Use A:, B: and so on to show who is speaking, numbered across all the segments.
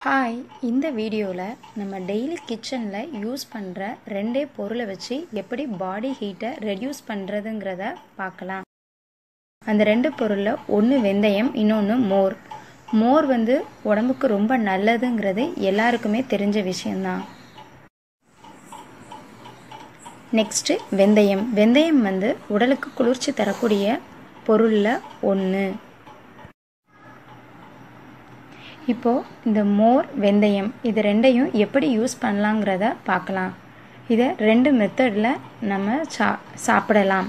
A: hi இந்த வீடியோவில் நம்ம டெய்லி கிச்சனில் யூஸ் பண்ணுற ரெண்டே பொருளை வச்சு எப்படி பாடி ஹீட்டை ரெடியூஸ் பண்ணுறதுங்கிறத பார்க்கலாம் அந்த ரெண்டு பொருளில் ஒன்று வெந்தயம் இன்னொன்று மோர் மோர் வந்து உடம்புக்கு ரொம்ப நல்லதுங்கிறது எல்லாருக்குமே தெரிஞ்ச விஷயந்தான் நெக்ஸ்ட்டு வெந்தயம் வெந்தயம் வந்து உடலுக்கு குளிர்ச்சி தரக்கூடிய பொருளில் ஒன்று இப்போது இந்த மோர் வெந்தயம் இது ரெண்டையும் எப்படி யூஸ் பண்ணலாங்கிறத பார்க்கலாம் இதை ரெண்டு மெத்தடில் நம்ம சா சாப்பிடலாம்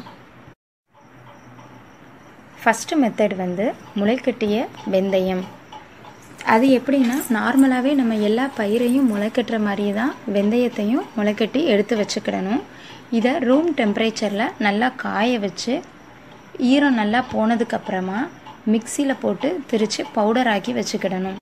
A: ஃபஸ்ட்டு மெத்தட் வந்து முளைக்கட்டிய வெந்தயம் அது எப்படின்னா நார்மலாகவே நம்ம எல்லா பயிரையும் முளைக்கட்டுற மாதிரியே தான் வெந்தயத்தையும் முளைக்கட்டி எடுத்து வச்சுக்கிடணும் இதை ரூம் டெம்பரேச்சரில் நல்லா காய வச்சு ஈரம் நல்லா போனதுக்கப்புறமா மிக்சியில் போட்டு திரித்து பவுடர் ஆக்கி வச்சுக்கிடணும்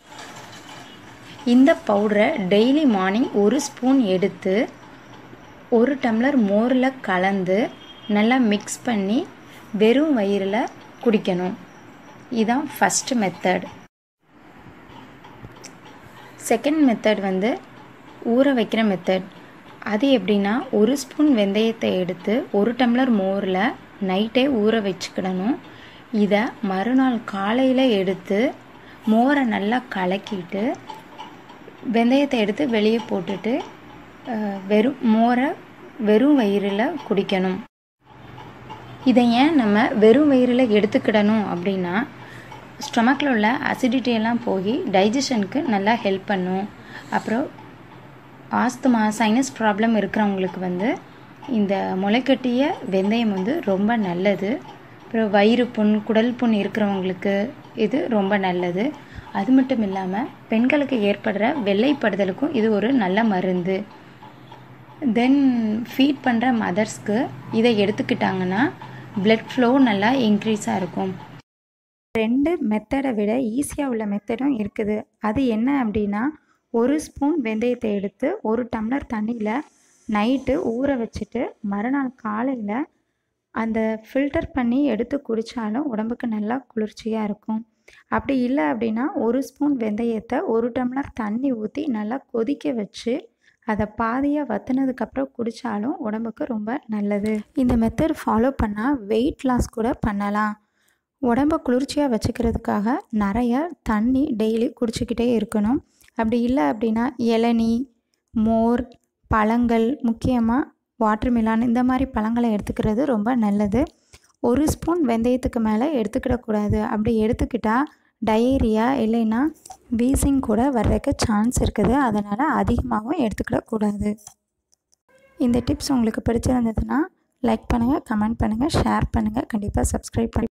A: இந்த பவுடரை டெய்லி மார்னிங் ஒரு ஸ்பூன் எடுத்து ஒரு டம்ளர் மோரில் கலந்து நல்லா மிக்ஸ் பண்ணி வெறும் வயிறில் குடிக்கணும் இதுதான் ஃபஸ்ட்டு மெத்தட் செகண்ட் மெத்தட் வந்து ஊற வைக்கிற மெத்தட் அது எப்படின்னா ஒரு ஸ்பூன் வெந்தயத்தை எடுத்து ஒரு டம்ளர் மோரில் நைட்டே ஊற வச்சுக்கிடணும் இதை மறுநாள் காலையில் எடுத்து மோரை நல்லா கலக்கிட்டு வெந்தயத்தை எடுத்து வெளியே போட்டுட்டு வெறும் மோரை வெறும் வயிறில் குடிக்கணும் இதை ஏன் நம்ம வெறும் வயிறில் எடுத்துக்கிடணும் அப்படின்னா ஸ்டொமக்கில் உள்ள அசிடிட்டியெல்லாம் போய் டைஜஷனுக்கு நல்லா ஹெல்ப் பண்ணும் அப்புறம் ஆஸ்துமா சைனஸ் ப்ராப்ளம் இருக்கிறவங்களுக்கு வந்து இந்த முளைக்கட்டிய வெந்தயம் வந்து ரொம்ப நல்லது அப்புறம் வயிறு புண் குடல் புண் இருக்கிறவங்களுக்கு இது ரொம்ப நல்லது அது மட்டும் இல்லாமல் பெண்களுக்கு ஏற்படுற வெள்ளைப்படுதலுக்கும் இது ஒரு நல்ல மருந்து தென் ஃபீட் பண்ணுற மதர்ஸ்க்கு இதை எடுத்துக்கிட்டாங்கன்னா பிளட் ஃப்ளோ நல்லா இன்க்ரீஸாக இருக்கும் ரெண்டு மெத்தடை விட ஈஸியாக உள்ள மெத்தடும் இருக்குது அது என்ன அப்படின்னா ஒரு ஸ்பூன் வெந்தயத்தை எடுத்து ஒரு டம்ளர் தண்ணியில் நைட்டு ஊற வச்சுட்டு மறுநாள் காலையில் அந்த ஃபில்டர் பண்ணி எடுத்து குடித்தாலும் உடம்புக்கு நல்லா குளிர்ச்சியாக இருக்கும் அப்படி இல்லை அப்படின்னா ஒரு ஸ்பூன் வெந்தயத்தை ஒரு டம்ளர் தண்ணி ஊற்றி நல்லா கொதிக்க வச்சு அதை பாதியாக வற்றுனதுக்கப்புறம் குடித்தாலும் உடம்புக்கு ரொம்ப நல்லது இந்த மெத்தட் ஃபாலோ பண்ணால் வெயிட் லாஸ் கூட பண்ணலாம் உடம்ப குளிர்ச்சியாக வச்சுக்கிறதுக்காக நிறைய தண்ணி டெய்லி குடிச்சிக்கிட்டே இருக்கணும் அப்படி இல்லை அப்படின்னா இளநீ மோர் பழங்கள் முக்கியமாக வாட்டர் மிலான் இந்த மாதிரி பழங்களை எடுத்துக்கிறது ரொம்ப நல்லது ஒரு ஸ்பூன் வெந்தயத்துக்கு மேலே எடுத்துக்கிடக்கூடாது அப்படி எடுத்துக்கிட்டால் டயேரியா இல்லைன்னா வீசிங் கூட வர்றதுக்கு சான்ஸ் இருக்குது அதனால் அதிகமாகவும் எடுத்துக்கிடக்கூடாது இந்த டிப்ஸ் உங்களுக்கு பிடிச்சிருந்ததுன்னா லைக் பண்ணுங்கள் கமெண்ட் பண்ணுங்கள் ஷேர் பண்ணுங்கள் கண்டிப்பாக சப்ஸ்கிரைப் பண்ணி